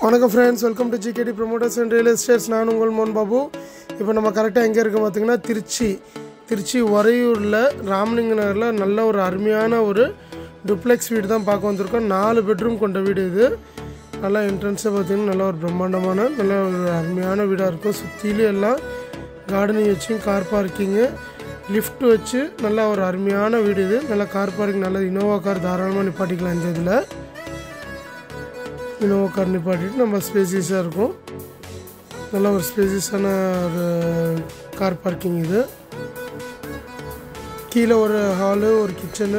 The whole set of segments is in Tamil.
வணக்கம் friends welcome to GKD promoters and real estates நான் உங்கள் மோகன் பாபு இப்போ நம்ம கரெக்டாக எங்கே இருக்கோம் பார்த்தீங்கன்னா திருச்சி திருச்சி உறையூரில் ராமலிங்க நகரில் நல்ல ஒரு அருமையான ஒரு டுப்ளெக்ஸ் வீடு தான் பார்க்க வந்திருக்கோம் நாலு பெட்ரூம் கொண்ட வீடு இது நல்லா என்ட்ரன்ஸை பார்த்தீங்கன்னா நல்ல ஒரு பிரம்மாண்டமான நல்ல ஒரு அருமையான வீடாக இருக்கும் சுற்றிலும் எல்லாம் கார்டனிங் வச்சு கார் பார்க்கிங்கு லிஃப்ட் வச்சு நல்ல ஒரு அருமையான வீடு இது நல்லா கார் பார்க்கிங் நல்ல இனோவா கார் தாராளமாக நிப்பாட்டிக்கலாம் இந்த இதில் இனோவா கார் நிப்பாட்டிட்டு நம்ம ஸ்பேசியஸாக இருக்கும் நல்ல ஒரு ஸ்பேசியஸான ஒரு கார் பார்க்கிங் இது கீழே ஒரு ஹாலு ஒரு கிச்சனு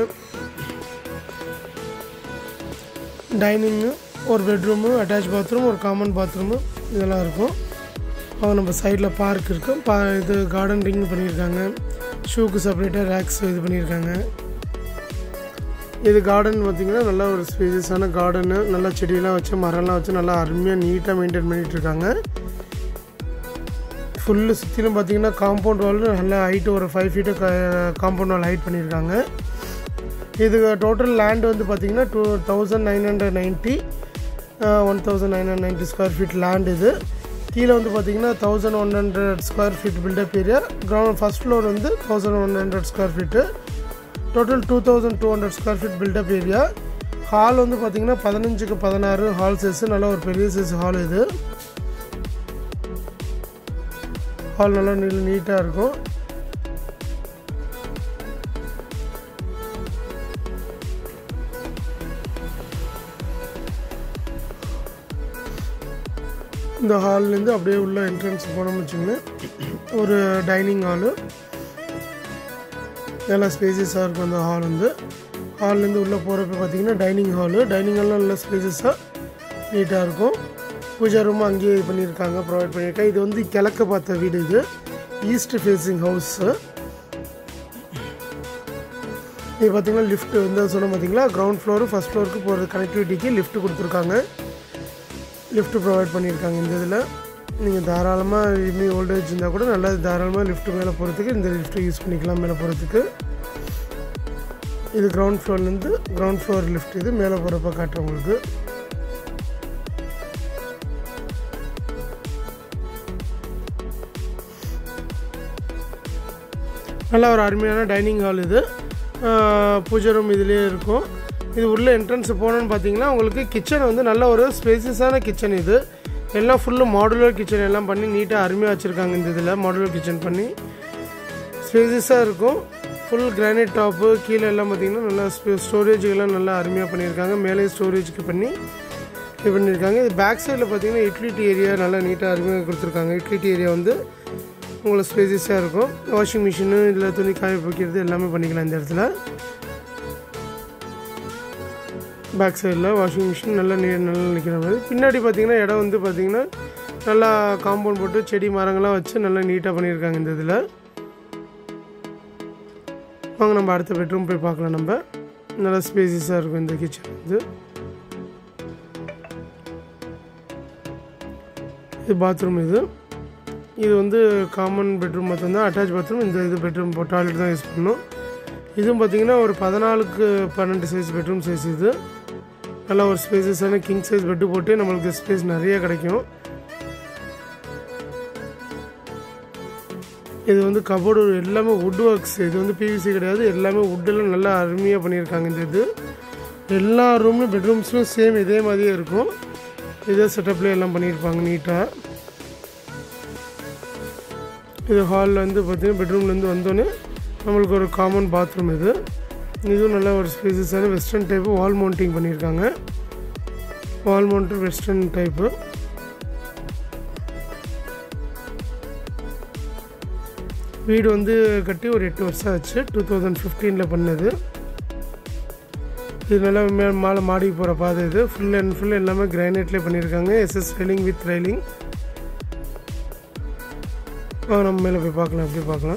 டைனிங்கு ஒரு பெட்ரூமு அட்டாச் பாத்ரூம் ஒரு காமன் பாத்ரூமு இதெல்லாம் இருக்கும் அவங்க நம்ம சைடில் பார்க் இருக்குது பா இது கார்டன் ரிங் பண்ணியிருக்காங்க ஷூக்கு செப்பரேட்டாக ரேக்ஸ் இது பண்ணியிருக்காங்க இது கார்டன் பார்த்திங்கன்னா நல்ல ஒரு ஸ்பேசியஸான கார்டனு நல்லா செடியெல்லாம் வச்சு மரம்லாம் வச்சு நல்லா அருமையாக நீட்டாக மெயின்டைன் பண்ணிகிட்டு இருக்காங்க ஃபுல்லு சுற்றிலும் பார்த்தீங்கன்னா காம்பவுண்ட் வால் நல்லா ஹைட்டு ஒரு five feet compound wall height பண்ணியிருக்காங்க இது டோட்டல் லேண்ட் வந்து பார்த்திங்கன்னா two thousand nine hundred ninety one thousand nine hundred ninety square feet land இது கீழே வந்து பார்த்தீங்கன்னா thousand one hundred square feet built up area ground first floor வந்து thousand one hundred square feet total two thousand two hundred square feet built up area hall வந்து பார்த்தீங்கன்னா பதினஞ்சுக்கு பதினாறு ஹால் சைஸ் நல்ல ஒரு பெரிய சைஸ் ஹால் இது ஹால் நல்லா நீ நீட்டாக இருக்கும் இந்த ஹால்லேருந்து அப்படியே உள்ள என்ட்ரன்ஸ் போனோம்னு வச்சுங்களேன் ஒரு டைனிங் ஹாலு நல்லா ஸ்பேசியஸாக இருக்கும் அந்த ஹால் வந்து ஹால்லேருந்து உள்ளே போகிறப்ப பார்த்தீங்கன்னா டைனிங் ஹாலு டைனிங் ஹாலில் நல்லா ஸ்பேசியஸாக நீட்டாக இருக்கும் பூஜா ரூம் அங்கேயே இது பண்ணியிருக்காங்க ப்ரொவைட் பண்ணியிருக்காங்க இது வந்து கிழக்க பார்த்த வீடு இது ஈஸ்ட் ஃபேஸிங் ஹவுஸு இது பார்த்தீங்கன்னா லிஃப்ட் வந்து சொன்ன பார்த்தீங்களா கிரவுண்ட் ஃப்ளோரு ஃபஸ்ட் ஃப்ளோருக்கு போகிற கனெக்டிவிட்டிக்கு லிஃப்ட் கொடுத்துருக்காங்க லிஃப்ட் ப்ரொவைட் பண்ணியிருக்காங்க இந்த இதில் நீங்கள் தாராளமாக இனி ஓல்டேஜ் இருந்தால் கூட நல்லா தாராளமாக லிஃப்ட் மேலே போகிறதுக்கு இந்த லிஃப்ட்டை யூஸ் பண்ணிக்கலாம் மேலே போகிறதுக்கு இது கிரவுண்ட் ஃப்ளோர்லேருந்து கிரவுண்ட் ஃப்ளோர் லிஃப்ட் இது மேலே போகிறப்ப காட்டுறேன் உங்களுக்கு நல்ல ஒரு அருமையான டைனிங் ஹால் இது பூஜை ரூம் இதுலேயே இருக்கும் இது உள்ள என்ட்ரன்ஸ் போனோன்னு பார்த்தீங்கன்னா உங்களுக்கு கிச்சன் வந்து நல்ல ஒரு ஸ்பேசியஸான கிச்சன் இது எல்லாம் ஃபுல்லு மாடுலர் கிச்சன் எல்லாம் பண்ணி நீட்டாக அருமையாக வச்சுருக்காங்க இந்த இதில் மாடுலர் கிச்சன் பண்ணி ஸ்பேசியஸாக இருக்கும் ஃபுல் கிரானைட் டாப்பு கீழே எல்லாம் பார்த்தீங்கன்னா நல்லா ஸ்டோரேஜுக்கெல்லாம் நல்லா அருமையாக பண்ணியிருக்காங்க மேலே ஸ்டோரேஜுக்கு பண்ணி இது பண்ணியிருக்காங்க இது பேக் சைடில் பார்த்தீங்கன்னா யூட்டிலிட்டி ஏரியா நல்லா நீட்டாக அருமையாக கொடுத்துருக்காங்க யூட்டிலிட்டி ஏரியா வந்து உங்களுக்கு ஸ்பேசியஸாக இருக்கும் வாஷிங் மிஷினு இதில் துணி காய வைக்கிறது எல்லாமே பண்ணிக்கலாம் இந்த இடத்துல பேக் சைடில் வாஷிங் மிஷின் நல்லா நீ நல்லா நிற்கிற மாதிரி பின்னாடி பார்த்தீங்கன்னா இடம் வந்து பார்த்திங்கன்னா நல்லா காம்பவுண்ட் போட்டு செடி மரங்கள்லாம் வச்சு நல்லா நீட்டாக பண்ணியிருக்காங்க இந்த இதில் வாங்க நம்ம அடுத்த பெட்ரூம் போய் பார்க்கலாம் நம்ம நல்லா ஸ்பேசியஸாக இருக்கும் இந்த கிச்சன் இது இது பாத்ரூம் இது இது வந்து காமன் பெட்ரூம் மட்டும்தான் அட்டாச் பாத்ரூம் இந்த இது பெட்ரூம் டாய்லெட் தான் யூஸ் பண்ணணும் இதுவும் பார்த்தீங்கன்னா ஒரு பதினாலுக்கு பன்னெண்டு சைஸ் பெட்ரூம் சைஸ் இது நல்லா ஒரு ஸ்பேசஸான கிங் சைஸ் பெட்டு போட்டு நம்மளுக்கு ஸ்பேஸ் நிறைய கிடைக்கும் இது வந்து கபோர்டு எல்லாமே வுட் ஒர்க்ஸ் இது வந்து பிவிசி கிடையாது எல்லாமே வுட்டெல்லாம் நல்லா அருமையாக பண்ணியிருக்காங்க இந்த இது எல்லா ரூம்லையும் பெட்ரூம்ஸ்லையும் சேம் இதே மாதிரியே இருக்கும் இதே செட்டப்லேயே எல்லாம் பண்ணியிருப்பாங்க நீட்டாக இது ஹாலில் வந்து பார்த்தீங்கன்னா பெட்ரூம்லேருந்து வந்தோடனே நம்மளுக்கு ஒரு காமன் பாத்ரூம் இது இதுவும் நல்ல ஒரு ஸ்பேசஸான வெஸ்டர்ன் டைப்பு வால் மவுண்டிங் பண்ணியிருக்காங்க வால் மவுண்ட் வெஸ்டர்ன் டைப்பு வீடு வந்து கட்டி ஒரு எட்டு வருஷம் ஆச்சு டூ தௌசண்ட் ஃபிஃப்டீனில் பண்ணது இது நல்லா மே மாலை மாடிக்கு போகிற பாதை இது ஃபுல் அண்ட் ஃபுல் எல்லாமே கிரானைட்லேயே பண்ணியிருக்காங்க எஸ்எஸ் ரெயிலிங் வித் ரெயிலிங் வாங்க நம்ம மேலே போய் பார்க்கலாம் அப்படியே பார்க்கலாம்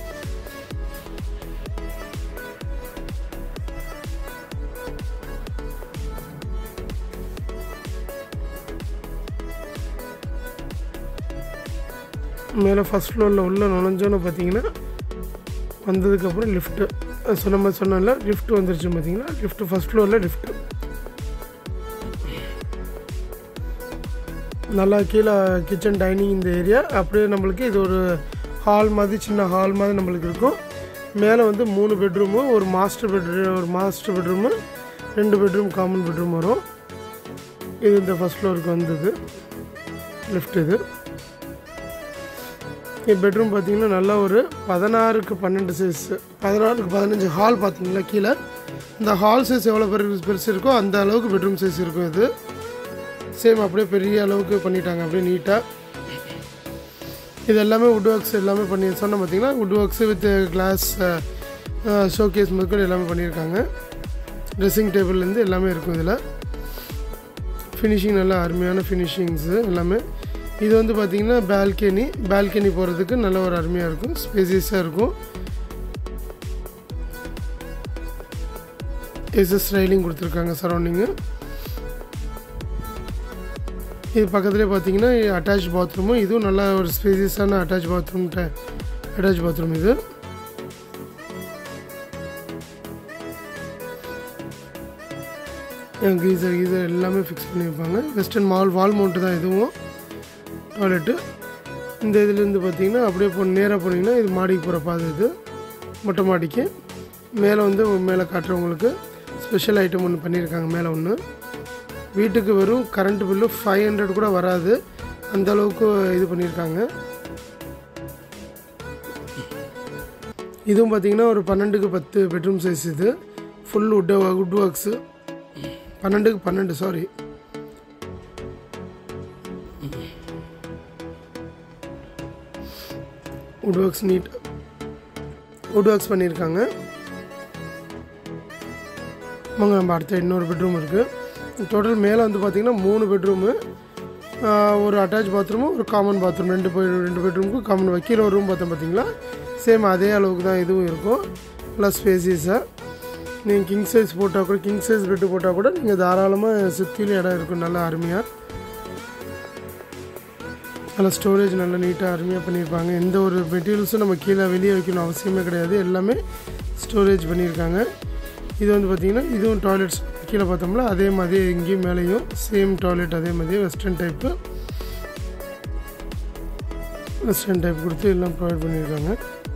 மேலே ஃபஸ்ட் ஃப்ளோரில் உள்ள நுழைஞ்சோன்னு பார்த்தீங்கன்னா வந்ததுக்கப்புறம் லிஃப்ட்டு சொன்ன மாதிரி சொன்னல லிஃப்ட் வந்துருச்சு பார்த்தீங்கன்னா லிஃப்ட் ஃபஸ்ட் ஃப்ளோரில் லிஃப்ட்டு நல்லா கீழே கிச்சன் டைனிங் இந்த ஏரியா அப்படியே நம்மளுக்கு இது ஒரு ஹால் மாதிரி சின்ன ஹால் மாதிரி நம்மளுக்கு இருக்கும் மேலே வந்து மூணு பெட்ரூமு ஒரு மாஸ்டர் பெட்ரூம் ஒரு மாஸ்டர் பெட்ரூமு ரெண்டு பெட்ரூம் காமன் பெட்ரூம் வரும் இது இந்த ஃபஸ்ட் ஃப்ளோருக்கு வந்தது லிஃப்ட் இது என் பெட்ரூம் பார்த்தீங்கன்னா நல்லா ஒரு பதினாறுக்கு பன்னெண்டு சைஸ் பதினாறுக்கு பதினஞ்சு ஹால் பார்த்தீங்களா கீழே இந்த ஹால் சைஸ் எவ்வளோ பெரு பெருசு இருக்கோ அந்த அளவுக்கு பெட்ரூம் சைஸ் இருக்கும் இது சேம் அப்படியே பெரிய அளவுக்கு பண்ணிட்டாங்க அப்படியே நீட்டாக இது எல்லாமே வுட் ஒர்க்ஸ் எல்லாமே பண்ணி சொன்ன பார்த்தீங்கன்னா wood works with glass showcase முதற்கொண்டு எல்லாமே பண்ணியிருக்காங்க ட்ரெஸ்ஸிங் டேபிள்லேருந்து எல்லாமே இருக்கும் இதில் ஃபினிஷிங் நல்லா அருமையான ஃபினிஷிங்ஸு எல்லாமே இது வந்து பார்த்திங்கன்னா பால்கனி பால்கனி போகிறதுக்கு நல்ல ஒரு அருமையாக இருக்கும் ஸ்பேசியஸாக இருக்கும் எஸ்எஸ் ரைலிங் கொடுத்துருக்காங்க சரௌண்டிங்கு இது பக்கத்துலேயே பார்த்தீங்கன்னா அட்டாச் பாத்ரூமும் இதுவும் நல்லா ஒரு ஸ்பேசியஸான அட்டாச் பாத்ரூம் அட்டாச் பாத்ரூம் இது கீசர் கீசர் எல்லாமே ஃபிக்ஸ் பண்ணியிருப்பாங்க வெஸ்டர்ன் மால் வால் மவுண்ட்டு தான் இதுவும் டாய்லெட்டு இந்த இதுலேருந்து பார்த்தீங்கன்னா அப்படியே போ நேராக போனீங்கன்னா இது மாடிக்கு போகிற பாதை இது மொட்டை மாடிக்கு மேலே வந்து மேலே காட்டுறவங்களுக்கு ஸ்பெஷல் ஐட்டம் ஒன்று பண்ணியிருக்காங்க மேலே ஒன்று வீட்டுக்கு வெறும் கரண்ட் பில்லு ஃபைவ் ஹண்ட்ரட் கூட வராது அந்த அளவுக்கு இது பண்ணியிருக்காங்க இதுவும் பார்த்தீங்கன்னா ஒரு பன்னெண்டுக்கு பத்து பெட்ரூம் சைஸ் இது ஃபுல் வுட் வுட் ஒர்க்ஸு பன்னெண்டுக்கு பன்னெண்டு sorry wood works neat wood works பண்ணியிருக்காங்க வாங்க நம்ம அடுத்த இன்னொரு பெட்ரூம் இருக்குது டோட்டல் மேலே வந்து பார்த்திங்கன்னா மூணு பெட்ரூமு ஒரு அட்டாச் பாத்ரூமும் ஒரு காமன் பாத்ரூம் ரெண்டு பெ ரெண்டு பெட்ரூமுக்கும் காமன் வைக்கிற ஒரு ரூம் பார்த்தோம் பார்த்தீங்களா சேம் அதே அளவுக்கு தான் இதுவும் இருக்கும் ப்ளஸ் ஸ்பேசியஸாக நீங்கள் கிங் சைஸ் போட்டால் கூட கிங் சைஸ் பெட்டு போட்டால் கூட நீங்கள் தாராளமாக சுற்றிலும் இடம் இருக்கும் நல்லா அருமையாக நல்லா ஸ்டோரேஜ் நல்லா நீட்டாக அருமையாக பண்ணியிருப்பாங்க எந்த ஒரு மெட்டீரியல்ஸும் நம்ம கீழே வெளியே வைக்கணும் அவசியமே கிடையாது எல்லாமே ஸ்டோரேஜ் பண்ணியிருக்காங்க இது வந்து பார்த்திங்கன்னா இதுவும் டாய்லெட்ஸ் கீழே பார்த்தோம்ல அதே மாதிரி இங்கேயும் மேலேயும் சேம் டாய்லெட் அதே மாதிரி வெஸ்டர்ன் டைப்பு வெஸ்டர்ன் டைப் கொடுத்து எல்லாம் ப்ரொவைட் பண்ணியிருக்காங்க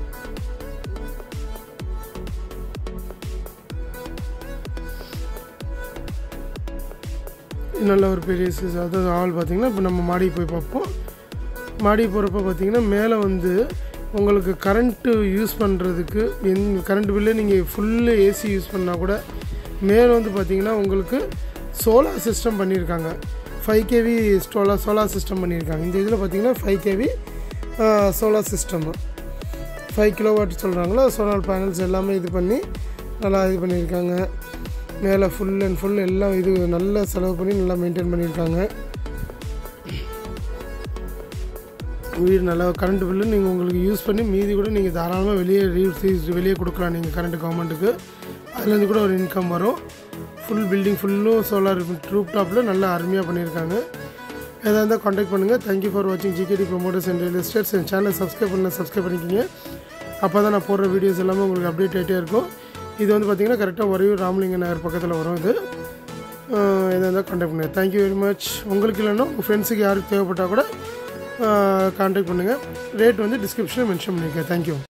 நல்ல ஒரு பெரிய சைஸ் அதாவது ஆள் பார்த்திங்கன்னா இப்போ நம்ம மாடி போய் பார்ப்போம் மாடி போகிறப்ப பார்த்திங்கன்னா மேலே வந்து உங்களுக்கு கரண்ட்டு யூஸ் பண்ணுறதுக்கு எந் கரண்ட் பில்லு நீங்கள் ஃபுல்லு ஏசி யூஸ் பண்ணால் கூட மேலே வந்து பார்த்திங்கன்னா உங்களுக்கு சோலார் சிஸ்டம் பண்ணியிருக்காங்க five KV solar solar system பண்ணியிருக்காங்க இந்த இதில் பார்த்திங்கன்னா five KV solar system five kilo watt சொல்கிறாங்களோ சோலார் பேனல்ஸ் எல்லாமே இது பண்ணி நல்லா இது பண்ணியிருக்காங்க மேலே ஃபுல் அண்ட் ஃபுல் எல்லாம் இது நல்லா செலவு பண்ணி நல்லா மெயின்டைன் பண்ணியிருக்காங்க வீடு நல்லா கரண்ட் பில்லு நீங்கள் உங்களுக்கு யூஸ் பண்ணி மீதி கூட நீங்கள் தாராளமாக வெளியே ரீஸ் வெளியே கொடுக்கலாம் நீங்கள் கரண்ட் கவர்மெண்ட்டுக்கு அதுலேருந்து கூட ஒரு இன்கம் வரும் ஃபுல் பில்டிங் ஃபுல்லும் சோலார் ரூப் டாப்பில் நல்லா அருமையாக பண்ணியிருக்காங்க எதாக இருந்தால் காண்டாக்ட் பண்ணுங்கள் தேங்க்யூ ஃபார் வாட்சிங் GKD promoters and real estates என் சேனலை சப்ஸ்கிரைப் பண்ண சப்ஸ்கிரைப் பண்ணிக்கிங்க அப்போ தான் நான் போடுற வீடியோஸ் எல்லாமே உங்களுக்கு அப்டேட் ஆகிட்டே இருக்கும் இது வந்து பார்த்திங்கன்னா கரெக்டாக ஒரையூர் ராமலிங்க நகர் பக்கத்தில் வரும் இது எதாக இருந்தால் காண்டாக்ட் பண்ணுங்கள் தேங்க்யூ வெரி மச் உங்களுக்கு இல்லைன்னா உங்கள் ஃப்ரெண்ட்ஸுக்கு யாருக்கு தேவைப்பட்டால் கூட காண்டாக்ட் பண்ணுங்கள் ரேட் வந்து டிஸ்கிரிப்ஷனில் மென்ஷன் பண்ணியிருக்கேன் தேங்க்யூ